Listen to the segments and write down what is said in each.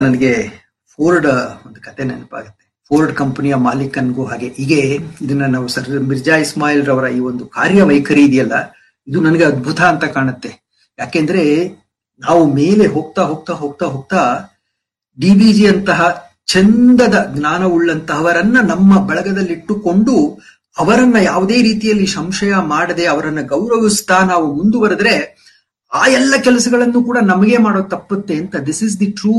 ನನಗೆ ಫೋರ್ಡ್ ಒಂದು ಕತೆ ನೆನಪಾಗುತ್ತೆ ಫೋರ್ಡ್ ಕಂಪನಿಯ ಮಾಲೀಕನ್ಗೂ ಹಾಗೆ ಹೀಗೆ ಇದನ್ನ ನಾವು ಸರ್ ಮಿರ್ಜಾ ಇಸ್ಮಾಯಿಲ್ ರವರ ಈ ಒಂದು ಕಾರ್ಯವೈಖರಿ ಇದೆಯಲ್ಲ ಇದು ನನಗೆ ಅದ್ಭುತ ಅಂತ ಕಾಣುತ್ತೆ ಯಾಕೆಂದ್ರೆ ನಾವು ಮೇಲೆ ಹೋಗ್ತಾ ಹೋಗ್ತಾ ಹೋಗ್ತಾ ಹೋಗ್ತಾ ಡಿ ಬಿ ಜಿ ಅಂತಹ ಚಂದದ ಜ್ಞಾನವುಳ್ಳಂತಹವರನ್ನ ನಮ್ಮ ಬಳಗದಲ್ಲಿಟ್ಟುಕೊಂಡು ಅವರನ್ನ ಯಾವುದೇ ರೀತಿಯಲ್ಲಿ ಸಂಶಯ ಮಾಡದೆ ಅವರನ್ನ ಗೌರವಿಸ್ತಾ ನಾವು ಮುಂದುವರೆದ್ರೆ ಆ ಎಲ್ಲ ಕೆಲಸಗಳನ್ನು ಕೂಡ ನಮಗೆ ಮಾಡೋದು ತಪ್ಪುತ್ತೆ ಅಂತ this is the true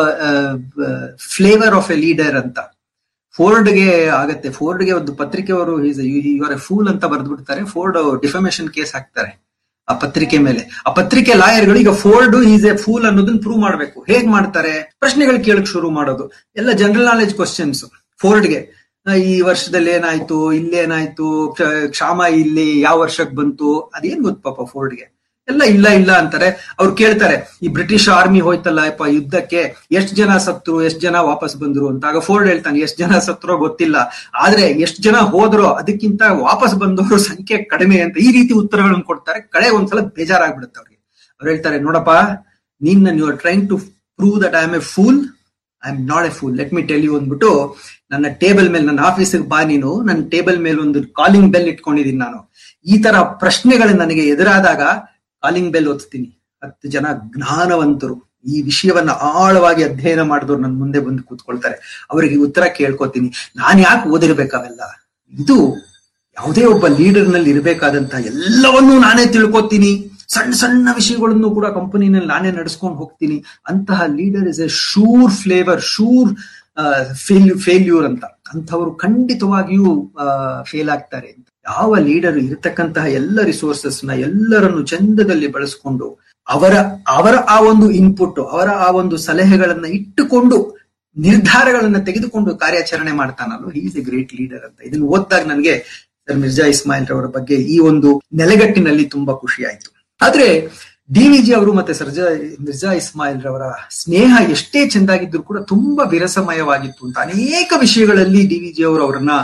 flavour of a leader ಅಂತ ಫೋರ್ಡ್ಗೆ ಆಗತ್ತೆ ಫೋರ್ಡ್ಗೆ ಒಂದು ಪತ್ರಿಕೆ ಅವರು ಇವರ ಫೂಲ್ ಅಂತ ಬರೆದ್ಬಿಡ್ತಾರೆ ಫೋರ್ಡ್ ಡಿಫಮೇಶನ್ ಕೇಸ್ ಹಾಕ್ತಾರೆ ಆ ಪತ್ರಿಕೆ ಮೇಲೆ ಆ ಪತ್ರಿಕೆ ಲಾಯರ್ಗಳು ಈಗ ಫೋರ್ಡ್ ಈಸ್ ಎ ಫೂಲ್ ಅನ್ನೋದನ್ನ ಪ್ರೂವ್ ಮಾಡಬೇಕು ಹೇಗ್ ಮಾಡ್ತಾರೆ ಪ್ರಶ್ನೆಗಳು ಕೇಳಕ್ ಶುರು ಮಾಡೋದು ಎಲ್ಲ ಜನರಲ್ ನಾಲೆಜ್ ಕ್ವಶನ್ಸ್ ಫೋರ್ಡ್ಗೆ ಈ ವರ್ಷದಲ್ಲಿ ಏನಾಯ್ತು ಇಲ್ಲೇನಾಯ್ತು ಕ್ಷಾಮ ಇಲ್ಲಿ ಯಾವ ವರ್ಷಕ್ಕೆ ಬಂತು ಅದೇನ್ ಗೊತ್ತು ಪಾಪ ಫೋರ್ಡ್ಗೆ ಎಲ್ಲ ಇಲ್ಲ ಇಲ್ಲ ಅಂತಾರೆ ಅವ್ರು ಕೇಳ್ತಾರೆ ಈ ಬ್ರಿಟಿಷ್ ಆರ್ಮಿ ಹೋಯ್ತಲ್ಲ ಯಪ್ಪ ಯುದ್ಧಕ್ಕೆ ಎಷ್ಟ್ ಜನ ಸತ್ರು ಎಷ್ಟ್ ಜನ ವಾಪಸ್ ಬಂದ್ರು ಅಂತ ಆಗ ಫೋರ್ಡ್ ಹೇಳ್ತಾನೆ ಎಷ್ಟ್ ಜನ ಸತ್ರೋ ಗೊತ್ತಿಲ್ಲ ಆದ್ರೆ ಎಷ್ಟ್ ಜನ ಹೋದ್ರೋ ಅದಕ್ಕಿಂತ ವಾಪಸ್ ಬಂದವರು ಸಂಖ್ಯೆ ಕಡಿಮೆ ಅಂತ ಈ ರೀತಿ ಉತ್ತರಗಳನ್ನು ಕೊಡ್ತಾರೆ ಕಡೆ ಒಂದ್ಸಲ ಬೇಜಾರಾಗ್ಬಿಡುತ್ತೆ ಅವ್ರಿಗೆ ಅವ್ರು ಹೇಳ್ತಾರೆ ನೋಡಪ್ಪ ನೀನ್ you are trying to prove that I am a fool I am not a fool let me tell you ಅಂದ್ಬಿಟ್ಟು ನನ್ನ ಟೇಬಲ್ ಮೇಲೆ ನನ್ನ ಆಫೀಸಿಗೆ ಬಾ ನೀನು ನನ್ನ ಟೇಬಲ್ ಮೇಲೆ ಒಂದು ಕಾಲಿಂಗ್ ಬೆಲ್ ಇಟ್ಕೊಂಡಿದ್ದೀನಿ ನಾನು ಈ ತರ ಪ್ರಶ್ನೆಗಳು ನನಗೆ ಎದುರಾದಾಗ ಕಾಲಿಂಗ್ ಬೆಲ್ ಓದ್ತೀನಿ ಹತ್ತು ಜನ ಜ್ಞಾನವಂತರು ಈ ವಿಷಯವನ್ನ ಆಳವಾಗಿ ಅಧ್ಯಯನ ಮಾಡಿದವ್ರು ನನ್ನ ಮುಂದೆ ಬಂದು ಕೂತ್ಕೊಳ್ತಾರೆ ಅವರಿಗೆ ಉತ್ತರ ಕೇಳ್ಕೊತೀನಿ ನಾನ್ ಯಾಕೆ ಓದಿರ್ಬೇಕಾವೆಲ್ಲ ಇದು ಯಾವುದೇ ಒಬ್ಬ ಲೀಡರ್ ನಲ್ಲಿ ಇರಬೇಕಾದಂತ ಎಲ್ಲವನ್ನೂ ನಾನೇ ತಿಳ್ಕೊತೀನಿ ಸಣ್ಣ ಸಣ್ಣ ವಿಷಯಗಳನ್ನು ಕೂಡ ಕಂಪನಿನಲ್ಲಿ ನಾನೇ ನಡೆಸ್ಕೊಂಡು ಹೋಗ್ತೀನಿ ಅಂತಹ leader is a sure flavour sure fail failure ಅಂತ ಅಂಥವರು ಖಂಡಿತವಾಗಿಯೂ ಫೇಲ್ ಆಗ್ತಾರೆ ಅಂತ ಯಾವ ಲೀಡರ್ ಇರತಕ್ಕಂತಹ ಎಲ್ಲ ರಿಸೋರ್ಸಸ್ ನ ಎಲ್ಲರನ್ನು ಚಂದದಲ್ಲಿ ಬಳಸ್ಕೊಂಡು ಅವರ ಅವರ ಆ ಒಂದು ಇನ್ಪುಟ್ ಅವರ ಆ ಒಂದು ಸಲಹೆಗಳನ್ನ ಇಟ್ಟುಕೊಂಡು ನಿರ್ಧಾರಗಳನ್ನ ತೆಗೆದುಕೊಂಡು ಕಾರ್ಯಾಚರಣೆ ಮಾಡ್ತಾನಲ್ಲ ಈಸ್ ಎ ಗ್ರೇಟ್ ಲೀಡರ್ ಅಂತ ಇದನ್ನು ಓದಿದಾಗ ನನಗೆ ಸರ್ ಮಿರ್ಜಾ ಇಸ್ಮಾಯಿಲ್ ರವರ ಬಗ್ಗೆ ಈ ಒಂದು ನೆಲೆಗಟ್ಟಿನಲ್ಲಿ ತುಂಬಾ ಖುಷಿ ಆಯ್ತು ಆದ್ರೆ ಡಿ ವಿ ಜಿ ಅವರು ಮತ್ತೆ ಸರ್ಜಾ ಮಿರ್ಜಾ ಇಸ್ಮಾಯಿಲ್ ರವರ ಸ್ನೇಹ ಎಷ್ಟೇ ಚೆಂದಾಗಿದ್ರು ಕೂಡ ತುಂಬಾ ವಿರಸಮಯವಾಗಿತ್ತು ಅಂತ ಅನೇಕ ವಿಷಯಗಳಲ್ಲಿ ಡಿ ವಿ ಜಿ ಅವರು ಅವರನ್ನ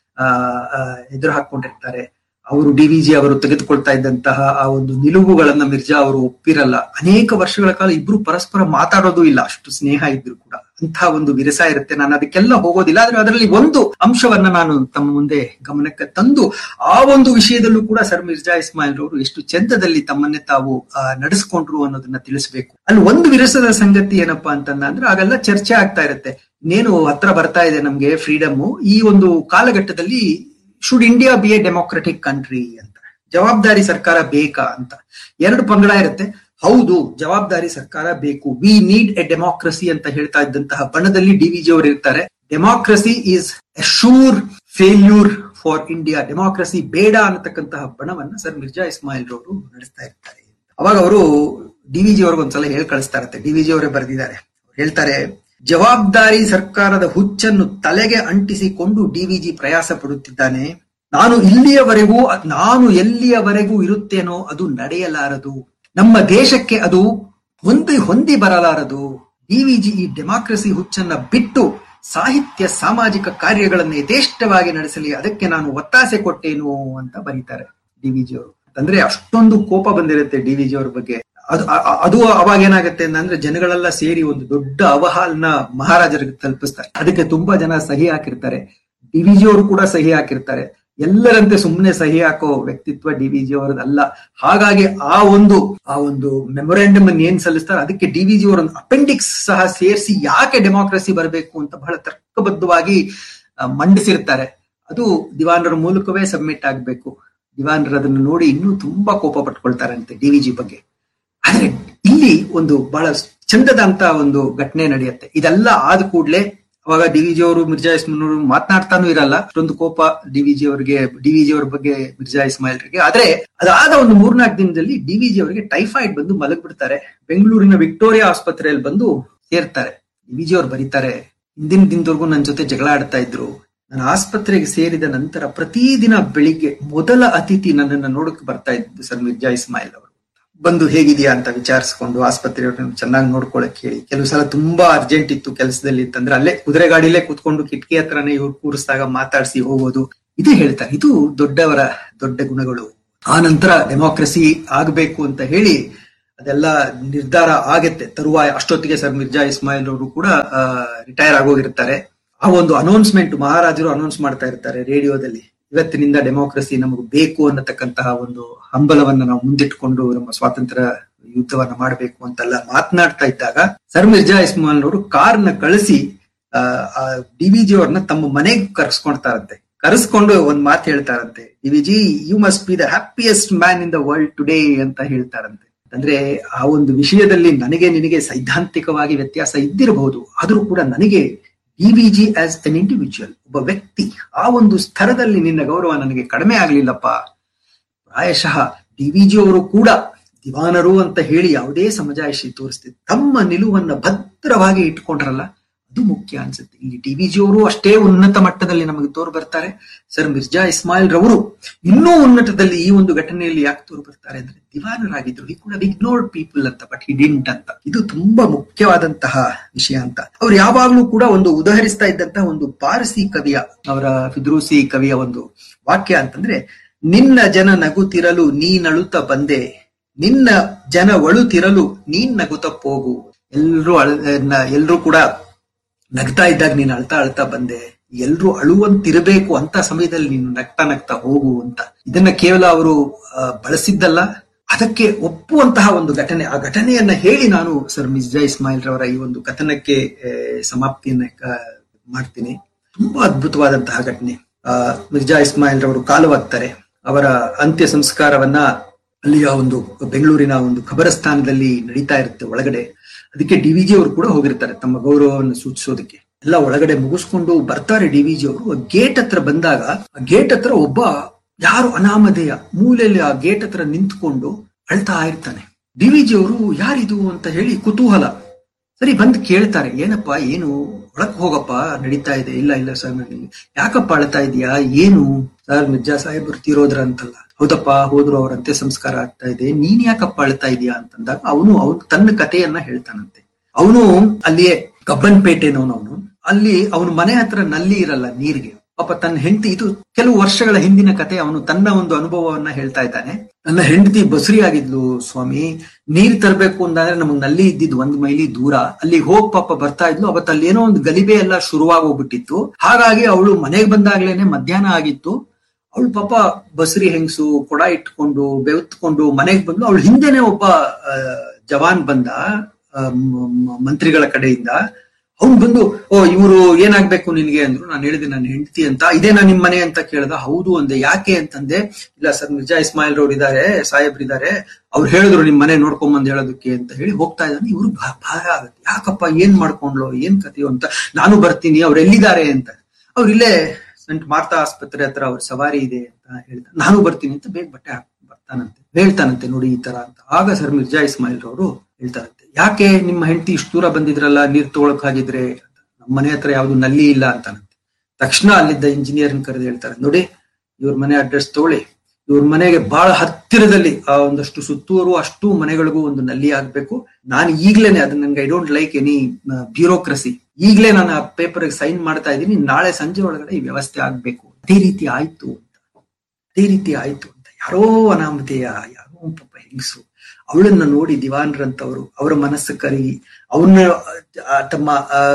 ಎದುರು ಹಾಕೊಂಡಿರ್ತಾರೆ ಅವರು ಡಿ ವಿ ಜಿ ಅವರು ತೆಗೆದುಕೊಳ್ತಾ ಇದ್ದಂತಹ ಆ ಒಂದು ನಿಲುವುಗಳನ್ನ ಮಿರ್ಜಾ ಅವರು ಒಪ್ಪಿರಲ್ಲ ಅನೇಕ ವರ್ಷಗಳ ಕಾಲ ಇಬ್ರು ಪರಸ್ಪರ ಮಾತಾಡೋದು ಇಲ್ಲ ಅಷ್ಟು ಸ್ನೇಹ ಇದ್ರು ಕೂಡ ಅಂತಹ ಒಂದು ವಿರಸ ಇರುತ್ತೆ ನಾನು ಅದಕ್ಕೆಲ್ಲ ಹೋಗೋದಿಲ್ಲ ಆದ್ರೆ ಅದರಲ್ಲಿ ಒಂದು ಅಂಶವನ್ನ ನಾನು ತಮ್ಮ ಮುಂದೆ ಗಮನಕ್ಕೆ ತಂದು ಆ ಒಂದು ವಿಷಯದಲ್ಲೂ ಕೂಡ ಸರ್ ಮಿರ್ಜಾ ಇಸ್ಮಾಯಿಲ್ ಅವರು ಎಷ್ಟು ಚಂದದಲ್ಲಿ ತಮ್ಮನ್ನೇ ತಾವು ನಡೆಸ್ಕೊಂಡ್ರು ಅನ್ನೋದನ್ನ ತಿಳಿಸ್ಬೇಕು ಅಲ್ಲಿ ಒಂದು ವಿರಸದ ಸಂಗತಿ ಏನಪ್ಪಾ ಅಂತಂದ್ರೆ ಆಗೆಲ್ಲ ಚರ್ಚೆ ಆಗ್ತಾ ಇರುತ್ತೆ ಇನ್ನೇನು ಹತ್ರ ಬರ್ತಾ ಇದೆ ನಮ್ಗೆ ಫ್ರೀಡಮ್ ಈ ಒಂದು ಕಾಲಘಟ್ಟದಲ್ಲಿ should India be a democratic country ಅಂತ ಜವಾಬ್ದಾರಿ ಸರ್ಕಾರ ಬೇಕಾ ಅಂತ ಎರಡು ಪಂಗಡ ಇರುತ್ತೆ ಹೌದು ಜವಾಬ್ದಾರಿ ಸರ್ಕಾರ ಬೇಕು ವಿ ನೀಡ್ ಎ ಡೆಮೋಕ್ರಸಿ ಅಂತ ಹೇಳ್ತಾ ಇದ್ದಂತಹ ಬಣದಲ್ಲಿ ಡಿ ವಿ ಜಿ ಅವರು ಇರ್ತಾರೆ democracy is a sure failure for India democracy ಬೇಡ ಅನ್ನತಕ್ಕಂತಹ ಬಣವನ್ನ ಸರ್ ಮಿರ್ಜಾ ಇಸ್ಮಾಯಿಲ್ ರವರು ನಡೆಸ್ತಾ ಇರ್ತಾರೆ ಅವಾಗ ಅವರು ಡಿ ವಿ ಜಿ ಅವ್ರಿಗೆ ಒಂದ್ಸಲ ಹೇಳಿ ಕಳಿಸ್ತಾ ಇರುತ್ತೆ ಡಿ ವಿ ಜಿ ಅವರೇ ಬರೆದಿದ್ದಾರೆ ಹೇಳ್ತಾರೆ ಜವಾಬ್ದಾರಿ ಸರ್ಕಾರದ ಹುಚ್ಚನ್ನು ತಲೆಗೆ ಅಂಟಿಸಿಕೊಂಡು ಡಿವಿಜಿ ಪ್ರಯಾಸ ಪಡುತ್ತಿದ್ದಾನೆ ನಾನು ಇಲ್ಲಿಯವರೆಗೂ ನಾನು ಎಲ್ಲಿಯವರೆಗೂ ಇರುತ್ತೇನೋ ಅದು ನಡೆಯಲಾರದು ನಮ್ಮ ದೇಶಕ್ಕೆ ಅದು ಹೊಂದಿ ಹೊಂದಿ ಬರಲಾರದು ಡಿವಿಜಿ ಈ ಡೆಮಾಕ್ರಸಿ ಹುಚ್ಚನ್ನ ಬಿಟ್ಟು ಸಾಹಿತ್ಯ ಸಾಮಾಜಿಕ ಕಾರ್ಯಗಳನ್ನು ಯಥೇಷ್ಟವಾಗಿ ನಡೆಸಲಿ ಅದಕ್ಕೆ ನಾನು ಒತ್ತಾಸೆ ಕೊಟ್ಟೇನು ಅಂತ ಬರೀತಾರೆ ಡಿವಿಜಿ ಅವರು ಅಂದ್ರೆ ಅಷ್ಟೊಂದು ಕೋಪ ಬಂದಿರುತ್ತೆ ಡಿವಿಜಿ ಅವ್ರ ಬಗ್ಗೆ ಅದು ಅದು ಅವಾಗ ಏನಾಗುತ್ತೆ ಅಂದ್ರೆ ಜನಗಳೆಲ್ಲ ಸೇರಿ ಒಂದು ದೊಡ್ಡ ಅವಹಾಲ್ನ ಮಹಾರಾಜರಿಗೆ ತಲುಪಿಸ್ತಾರೆ ಅದಕ್ಕೆ ತುಂಬಾ ಜನ ಸಹಿ ಹಾಕಿರ್ತಾರೆ ಡಿವಿಜಿ ಅವರು ಕೂಡ ಸಹಿ ಹಾಕಿರ್ತಾರೆ ಎಲ್ಲರಂತೆ ಸುಮ್ಮನೆ ಸಹಿ ಹಾಕೋ ವ್ಯಕ್ತಿತ್ವ ಡಿವಿಜಿ ಅವರದಲ್ಲ ಹಾಗಾಗಿ ಆ ಒಂದು ಆ ಒಂದು ಮೆಮೊರಾಂಡಮ್ ಅನ್ನು ಏನ್ ಸಲ್ಲಿಸ್ತಾರೆ ಅದಕ್ಕೆ ಡಿವಿಜಿ ಅವರ ಅಪೆಂಡಿಕ್ಸ್ ಸಹ ಸೇರಿಸಿ ಯಾಕೆ ಡೆಮಾಕ್ರಸಿ ಬರಬೇಕು ಅಂತ ಬಹಳ ತರ್ಕಬದ್ಧವಾಗಿ ಮಂಡಿಸಿರ್ತಾರೆ ಅದು ದಿವಾನರ ಮೂಲಕವೇ ಸಬ್ಮಿಟ್ ಆಗ್ಬೇಕು ದಿವಾನರು ಅದನ್ನು ನೋಡಿ ಇನ್ನೂ ತುಂಬಾ ಕೋಪ ಪಟ್ಕೊಳ್ತಾರಂತೆ ಡಿವಿಜಿ ಬಗ್ಗೆ ಆದ್ರೆ ಇಲ್ಲಿ ಒಂದು ಬಹಳ ಚಂದದ ಅಂತ ಒಂದು ಘಟನೆ ನಡೆಯುತ್ತೆ ಇದೆಲ್ಲ ಆದ ಕೂಡ್ಲೆ ಅವಾಗ ಡಿವಿಜಿ ಅವರು ಮಿರ್ಜಾ ಇಸ್ಮಾಯಿಲ್ ಮಾತನಾಡ್ತಾನೂ ಇರಲ್ಲ ಅಷ್ಟೊಂದು ಕೋಪ ಡಿವಿಜಿ ಅವರಿಗೆ ಡಿವಿಜಿ ಅವ್ರ ಬಗ್ಗೆ ಮಿರ್ಜಾ ಇಸ್ಮಾಯಿಲ್ರಿಗೆ ಆದ್ರೆ ಅದಾದ ಒಂದು ಮೂರ್ನಾಲ್ಕು ದಿನದಲ್ಲಿ ಡಿವಿಜಿ ಅವರಿಗೆ ಟೈಫಾಯ್ಡ್ ಬಂದು ಮಲಗ್ಬಿಡ್ತಾರೆ ಬೆಂಗಳೂರಿನ ವಿಕ್ಟೋರಿಯಾ ಆಸ್ಪತ್ರೆಯಲ್ಲಿ ಬಂದು ಸೇರ್ತಾರೆ ಡಿವಿಜಿ ಅವ್ರು ಬರೀತಾರೆ ಹಿಂದಿನ ದಿನದವರೆಗೂ ನನ್ನ ಜೊತೆ ಜಗಳ ಆಡ್ತಾ ಇದ್ರು ನನ್ನ ಆಸ್ಪತ್ರೆಗೆ ಸೇರಿದ ನಂತರ ಪ್ರತಿದಿನ ಬೆಳಿಗ್ಗೆ ಮೊದಲ ಅತಿಥಿ ನನ್ನನ್ನು ನೋಡಕ್ ಬರ್ತಾ ಇದ್ದು ಸರ್ ಮಿರ್ಜಾ ಇಸ್ಮಾಯಿಲ್ ಅವರು ಬಂದು ಹೇಗಿದೆಯಾ ಅಂತ ವಿಚಾರಿಸ್ಕೊಂಡು ಆಸ್ಪತ್ರೆಯವ್ರನ್ನ ಚೆನ್ನಾಗಿ ನೋಡ್ಕೊಳಕ್ ಹೇಳಿ ಕೆಲವು ಸಲ ತುಂಬಾ ಅರ್ಜೆಂಟ್ ಇತ್ತು ಕೆಲಸದಲ್ಲಿ ಇತ್ತಂದ್ರೆ ಅಲ್ಲೇ ಕುದುರೆ ಗಾಡಿಲೇ ಕುತ್ಕೊಂಡು ಕಿಟಕಿ ಹತ್ರನೇ ಇವ್ರು ಕೂರಿಸಿದಾಗ ಮಾತಾಡಿಸಿ ಹೋಗೋದು ಇದು ಹೇಳ್ತಾರೆ ಇದು ದೊಡ್ಡವರ ದೊಡ್ಡ ಗುಣಗಳು ಆ ನಂತರ ಡೆಮೋಕ್ರಸಿ ಆಗ್ಬೇಕು ಅಂತ ಹೇಳಿ ಅದೆಲ್ಲ ನಿರ್ಧಾರ ಆಗತ್ತೆ ತರುವಾಯ ಅಷ್ಟೊತ್ತಿಗೆ ಸರ್ ಮಿರ್ಜಾ ಇಸ್ಮಾಯಿಲ್ ಅವರು ಕೂಡ ರಿಟೈರ್ ಆಗೋಗಿರ್ತಾರೆ ಆ ಒಂದು ಅನೌನ್ಸ್ಮೆಂಟ್ ಮಹಾರಾಜರು ಅನೌನ್ಸ್ ಮಾಡ್ತಾ ಇರ್ತಾರೆ ರೇಡಿಯೋದಲ್ಲಿ ಇವತ್ತಿನಿಂದ ಡೆಮೋಕ್ರಸಿ ನಮಗೆ ಬೇಕು ಅನ್ನತಕ್ಕಂತಹ ಒಂದು ಹಂಬಲವನ್ನ ನಾವು ಮುಂದಿಟ್ಕೊಂಡು ನಮ್ಮ ಸ್ವಾತಂತ್ರ್ಯ ಯುದ್ಧವನ್ನ ಮಾಡಬೇಕು ಅಂತೆಲ್ಲ ಮಾತನಾಡ್ತಾ ಇದ್ದಾಗ ಸರ್ ಮಿರ್ಜಾ ಇಸ್ಮಾಯಿಲ್ ಅವರು ಕಾರ್ನ ಕಳಿಸಿ ಡಿ ವಿ ಜಿ ಅವ್ರನ್ನ ತಮ್ಮ ಮನೆಗೆ ಕರ್ಸ್ಕೊಳ್ತಾರಂತೆ ಕರೆಸ್ಕೊಂಡು ಒಂದ್ ಮಾತು ಹೇಳ್ತಾರಂತೆ D V G you must be the happiest man in the world today ಅಂತ ಹೇಳ್ತಾರಂತೆ ಅಂದ್ರೆ ಆ ಒಂದು ವಿಷಯದಲ್ಲಿ ನನಗೆ ನಿನಗೆ ಸೈದ್ಧಾಂತಿಕವಾಗಿ ವ್ಯತ್ಯಾಸ ಇದ್ದಿರಬಹುದು ಆದ್ರೂ ಕೂಡ ನನಗೆ D V G as an individual ಒಬ್ಬ ವ್ಯಕ್ತಿ ಆ ಒಂದು ಸ್ತರದಲ್ಲಿ ನಿನ್ನ ಗೌರವ ನನಗೆ ಕಡಿಮೆ ಆಗ್ಲಿಲ್ಲಪ್ಪ ಪ್ರಾಯಶಃ ಡಿ ವಿ ಜಿ ಅವರು ಕೂಡ ದಿವಾನರು ಅಂತ ಹೇಳಿ ಯಾವುದೇ ಸಮಜಾಯಿಷಿ ತೋರಿಸ್ತಿದ್ರು ತಮ್ಮ ನಿಲುವನ್ನ ಭದ್ರವಾಗಿ ಇಟ್ಕೊಂಡ್ರಲ್ಲ ಅದು ಮುಖ್ಯ ಅನ್ಸುತ್ತೆ ಇಲ್ಲಿ ಟಿ ವಿ ಜಿ ಅವರು ಅಷ್ಟೇ ಉನ್ನತ ಮಟ್ಟದಲ್ಲಿ ನಮಗೆ ತೋರು ಬರ್ತಾರೆ ಸರ್ ಮಿರ್ಜಾ ಇಸ್ಮಾಯಿಲ್ ರವರು ಇನ್ನೂ ಉನ್ನತದಲ್ಲಿ ಈ ಒಂದು ಘಟನೆಯಲ್ಲಿ ಯಾಕೆ ತೋರು ಬರ್ತಾರೆ ಅಂದ್ರೆ ದಿವಾನರಾಗಿದ್ರು ಈ ಕೂಡ ಇಗ್ನೋರ್ಡ್ ಪೀಪಲ್ ಅಂತ ಬಟ್ ಹಿ ಡಿಂಟ್ ಅಂತ ಇದು ತುಂಬಾ ಮುಖ್ಯವಾದಂತಹ ವಿಷಯ ಅಂತ ಅವ್ರು ಯಾವಾಗ್ಲೂ ಕೂಡ ಒಂದು ಉದಾಹರಿಸ್ತಾ ಇದ್ದಂತಹ ಒಂದು ಪಾರಸಿ ಕವಿಯ ಅವರ ಫಿದ್ರೂಸಿ ಕವಿಯ ಒಂದು ವಾಕ್ಯ ಅಂತಂದ್ರೆ ನಿನ್ನ ಜನ ನಗುತ್ತಿರಲು ನೀನಳುತ್ತ ಬಂದೆ ನಿನ್ನ ಜನ ಒಳುತ್ತಿರಲು ನೀನ್ ನಗುತ್ತ ಹೋಗು ಎಲ್ರು ಅಳ ಎಲ್ರು ಕೂಡ ನಗ್ತಾ ಇದ್ದಾಗ ನೀನು ಅಳ್ತಾ ಅಳ್ತಾ ಬಂದೆ ಎಲ್ರು ಅಳುವಂತಿರಬೇಕು ಅಂತ ಸಮಯದಲ್ಲಿ ನೀನು ನಗ್ತಾ ನಗ್ತಾ ಹೋಗು ಅಂತ ಇದನ್ನ ಕೇವಲ ಅವರು ಬಳಸಿದ್ದಲ್ಲ ಅದಕ್ಕೆ ಒಪ್ಪುವಂತಹ ಒಂದು ಘಟನೆ ಆ ಘಟನೆಯನ್ನ ಹೇಳಿ ನಾನು ಸರ್ ಮಿರ್ಜಾ ಇಸ್ಮಾಯಿಲ್ ರವರ ಈ ಒಂದು ಕಥನಕ್ಕೆ ಸಮಾಪ್ತಿಯನ್ನ ಮಾಡ್ತೀನಿ ತುಂಬಾ ಅದ್ಭುತವಾದಂತಹ ಘಟನೆ ಆ ಮಿರ್ಜಾ ಇಸ್ಮಾಯಿಲ್ ರವರು ಕಾಲವಾಗ್ತಾರೆ ಅವರ ಅಂತ್ಯ ಸಂಸ್ಕಾರವನ್ನ ಅಲ್ಲಿಯ ಒಂದು ಬೆಂಗಳೂರಿನ ಒಂದು ಖಬರಸ್ಥಾನದಲ್ಲಿ ನಡೀತಾ ಇರುತ್ತೆ ಒಳಗಡೆ ಅದಕ್ಕೆ ಡಿ ವಿಜಿ ಅವರು ಕೂಡ ಹೋಗಿರ್ತಾರೆ ತಮ್ಮ ಗೌರವವನ್ನು ಸೂಚಿಸೋದಕ್ಕೆ ಎಲ್ಲ ಒಳಗಡೆ ಮುಗಿಸ್ಕೊಂಡು ಬರ್ತಾರೆ ಡಿ ವಿಜಿ ಅವರು ಗೇಟ್ ಹತ್ರ ಬಂದಾಗ ಆ ಗೇಟ್ ಹತ್ರ ಒಬ್ಬ ಯಾರು ಅನಾಮಧೇಯ ಮೂಲೆಯಲ್ಲಿ ಆ ಗೇಟ್ ಹತ್ರ ನಿಂತ್ಕೊಂಡು ಅಳ್ತಾ ಇರ್ತಾನೆ ಡಿ ವಿಜಿ ಅವರು ಯಾರಿದು ಅಂತ ಹೇಳಿ ಕುತೂಹಲ ಸರಿ ಬಂದು ಕೇಳ್ತಾರೆ ಏನಪ್ಪ ಏನು ಒಳಕ್ ಹೋಗಪ್ಪ ನಡೀತಾ ಇದೆ ಇಲ್ಲ ಇಲ್ಲ ಸರ್ ನನಗೆ ಯಾಕಪ್ಪ ಅಳ್ತಾ ಇದೀಯಾ ಏನು ಸರ್ ಮಿರ್ಜಾ ಸಾಹೇಬ್ ತೀರೋದ್ರ ಅಂತಲ್ಲ ಹೌದಪ್ಪ ಹೋದ್ರು ಅವ್ರ ಅಂತ್ಯ ಸಂಸ್ಕಾರ ಆಗ್ತಾ ಇದೆ ನೀನ್ ಯಾಕಪ್ಪ ಅಳ್ತಾ ಇದೀಯಾ ಅಂತಂದಾಗ ಅವನು ಅವನು ತನ್ನ ಕಥೆಯನ್ನ ಹೇಳ್ತಾನಂತೆ ಅವನು ಅಲ್ಲಿಯೇ ಕಬ್ಬನ್ಪೇಟೆನವನು ಅವನು ಅಲ್ಲಿ ಅವನ ಮನೆ ಹತ್ರ ನಲ್ಲಿ ಇರಲ್ಲ ನೀರಿಗೆ ಪಾಪ ತನ್ನ ಹೆಂಡತಿ ಇದು ಕೆಲವು ವರ್ಷಗಳ ಹಿಂದಿನ ಕತೆ ಅವನು ತನ್ನ ಒಂದು ಅನುಭವವನ್ನ ಹೇಳ್ತಾ ಇದ್ದಾನೆ ನನ್ನ ಹೆಂಡತಿ ಬಸುರಿ ಆಗಿದ್ಲು ಸ್ವಾಮಿ ನೀರ್ ತರಬೇಕು ಅಂತಂದ್ರೆ ನಮಗ್ ನಲ್ಲಿ ಇದ್ದಿದ್ ಒಂದ್ ಮೈಲಿ ದೂರ ಅಲ್ಲಿ ಹೋಗ್ ಪಾಪ ಬರ್ತಾ ಇದ್ಲು ಅವತ್ತು ಅಲ್ಲಿ ಏನೋ ಒಂದು ಗಲಿಬೆ ಎಲ್ಲ ಶುರುವಾಗೋಗ್ಬಿಟ್ಟಿತ್ತು ಹಾಗಾಗಿ ಅವಳು ಮನೆಗೆ ಬಂದಾಗ್ಲೇನೆ ಮಧ್ಯಾಹ್ನ ಆಗಿತ್ತು ಅವಳು ಪಾಪ ಬಸರಿ ಹೆಂಗಸು ಕೊಡ ಇಟ್ಕೊಂಡು ಬೆವತ್ಕೊಂಡು ಮನೆಗೆ ಬಂದು ಅವಳು ಹಿಂದೆನೆ ಒಬ್ಬ ಜವಾನ್ ಬಂದ ಮಂತ್ರಿಗಳ ಕಡೆಯಿಂದ ಅವ್ನು ಬಂದು ಓ ಇವರು ಏನಾಗ್ಬೇಕು ನಿನ್ಗೆ ಅಂದ್ರು ನಾನು ಹೇಳಿದೆ ನನ್ನ ಹೆಂಡತಿ ಅಂತ ಇದೇನಾ ನಿಮ್ ಮನೆ ಅಂತ ಕೇಳ್ದ ಹೌದು ಅಂದೆ ಯಾಕೆ ಅಂತಂದೆ ಇಲ್ಲ ಸರ್ ಮಿರ್ಜಾ ಇಸ್ಮಾಯಿಲ್ ರವ್ರು ಇದಾರೆ ಸಾಹೇಬ್ರಿದ್ದಾರೆ ಅವ್ರು ಹೇಳಿದ್ರು ನಿಮ್ ಮನೆ ನೋಡ್ಕೊಂಬಂದ್ ಹೇಳೋದಕ್ಕೆ ಅಂತ ಹೇಳಿ ಹೋಗ್ತಾ ಇದ್ದಾನೆ ಇವ್ರು ಭಾರ ಆಗುತ್ತೆ ಯಾಕಪ್ಪ ಏನ್ ಮಾಡ್ಕೊಂಡ್ಲು ಏನ್ ಕಥೆಯೋ ಅಂತ ನಾನು ಬರ್ತೀನಿ ಅವ್ರು ಎಲ್ಲಿದ್ದಾರೆ ಅಂತ ಅವ್ರು ಇಲ್ಲೇ ಸಂಟ್ ಮಾರ್ತಾ ಆಸ್ಪತ್ರೆ ಹತ್ರ ಅವ್ರ ಸವಾರಿ ಇದೆ ಅಂತ ಹೇಳ್ತಾರೆ ನಾನು ಬರ್ತೀನಿ ಅಂತ ಬೇಗ ಬಟ್ಟೆ ಹಾಕ್ ಬರ್ತಾನಂತೆ ಹೇಳ್ತಾನಂತೆ ನೋಡಿ ಈ ತರ ಅಂತ ಆಗ ಸರ್ ಮಿರ್ಜಾ ಇಸ್ಮಾಯಿಲ್ ರವರು ಹೇಳ್ತಾರಂತೆ ಯಾಕೆ ನಿಮ್ಮ ಹೆಂಡತಿ ಇಷ್ಟು ದೂರ ಬಂದಿದ್ರಲ್ಲ ನೀರ್ ತಗೊಳಕ್ ಹಾಗಿದ್ರೆ ನಮ್ಮ ಮನೆ ಹತ್ರ ಯಾವ್ದು ನಲ್ಲಿ ಇಲ್ಲ ಅಂತಾನಂತೆ ತಕ್ಷಣ ಅಲ್ಲಿದ್ದ ಇಂಜಿನಿಯರ್ ಕರೆದು ಹೇಳ್ತಾರೆ ನೋಡಿ ಇವ್ರ ಮನೆ ಅಡ್ರೆಸ್ ತಗೊಳ್ಳಿ ಇವ್ರ ಮನೆಗೆ ಬಹಳ ಹತ್ತಿರದಲ್ಲಿ ಆ ಒಂದಷ್ಟು ಸುತ್ತೂರು ಅಷ್ಟು ಮನೆಗಳಿಗೂ ಒಂದು ನಲ್ಲಿ ಆಗ್ಬೇಕು ನಾನು ಈಗ್ಲೇನೆ ಅದನ್ನ ನನ್ಗೆ I don't like any bureaucracy ಈಗ್ಲೇ ನಾನು ಆ ಪೇಪರ್ ಸೈನ್ ಮಾಡ್ತಾ ಇದ್ದೀನಿ ನಾಳೆ ಸಂಜೆ ಒಳಗಡೆ ಈ ವ್ಯವಸ್ಥೆ ಆಗ್ಬೇಕು ಅದೇ ರೀತಿ ಆಯ್ತು ಅಂತ ಅದೇ ರೀತಿ ಆಯ್ತು ಅಂತ ಯಾರೋ ಅನಾಮಧೇಯ ಯಾರೋ ಪಾಪ ಹೆಂಗಸು ಅವಳನ್ನ ನೋಡಿ ದಿವಾನ್ರಂತವರು ಅವರ ಮನಸ್ಸು ಕರಿ ಅವ್ರನ್ನ ತಮ್ಮ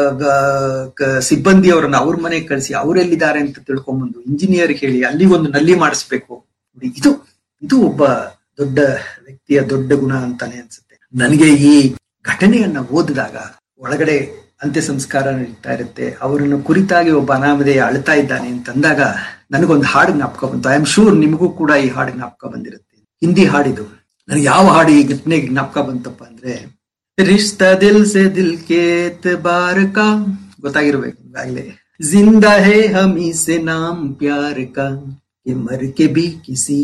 ಸಿಬ್ಬಂದಿಯವರನ್ನ ಅವ್ರ ಮನೆಗೆ ಕಳಿಸಿ ಅವರೆಲ್ಲಿದ್ದಾರೆ ಅಂತ ತಿಳ್ಕೊಂಬಂದು ಇಂಜಿನಿಯರ್ ಹೇಳಿ ಅಲ್ಲಿ ಒಂದು ನಲ್ಲಿ ಮಾಡಿಸ್ಬೇಕು ಇದು ಇದು ಒಬ್ಬ ದೊಡ್ಡ ವ್ಯಕ್ತಿಯ ದೊಡ್ಡ ಗುಣ ಅಂತಾನೆ ಅನ್ಸುತ್ತೆ ನನಗೆ ಈ ಘಟನೆಯನ್ನ ಓದಿದಾಗ ಒಳಗಡೆ ಅಂತ್ಯ ಸಂಸ್ಕಾರ ನಡೀತಾ ಇರುತ್ತೆ ಅವರನ್ನು ಕುರಿತಾಗಿ ಒಬ್ಬ ಅನಾಮಧೇಯ ಅಳ್ತಾ ಇದ್ದಾನೆ ಅಂತಂದಾಗ ನನಗೊಂದು ಹಾಡು ಜ್ಞಾಪಕ ಬಂತು ಐ ಆಮ್ ಶೂರ್ ನಿಮಗೂ ಕೂಡ ಈ ಹಾಡು ಜ್ಞಾಪಕ ಬಂದಿರುತ್ತೆ ಹಿಂದಿ ಹಾಡಿದು ನನಗೆ ಯಾವ ಹಾಡು ಈ ಘಟನೆಗೆ ಜ್ಞಾಪಕ ಬಂತಪ್ಪ ಅಂದ್ರೆ ರಿಶ್ತಾ ದಿಲ್ ಸೆ ದಿಲ್ ಕೇತ್ ಬಾರ್ ಕಾ ಗೊತ್ತಾಗಿರ್ಬೇಕು ಈಗಾಗಲೇ ಜಿಂದಾ ಹೇ ಹಮಿ ಸೆ ನಾಮ್ ಪ್ಯಾರ್ ಕಾ ಮರ್ ಕೆ ಬಿ ಕಿಸಿ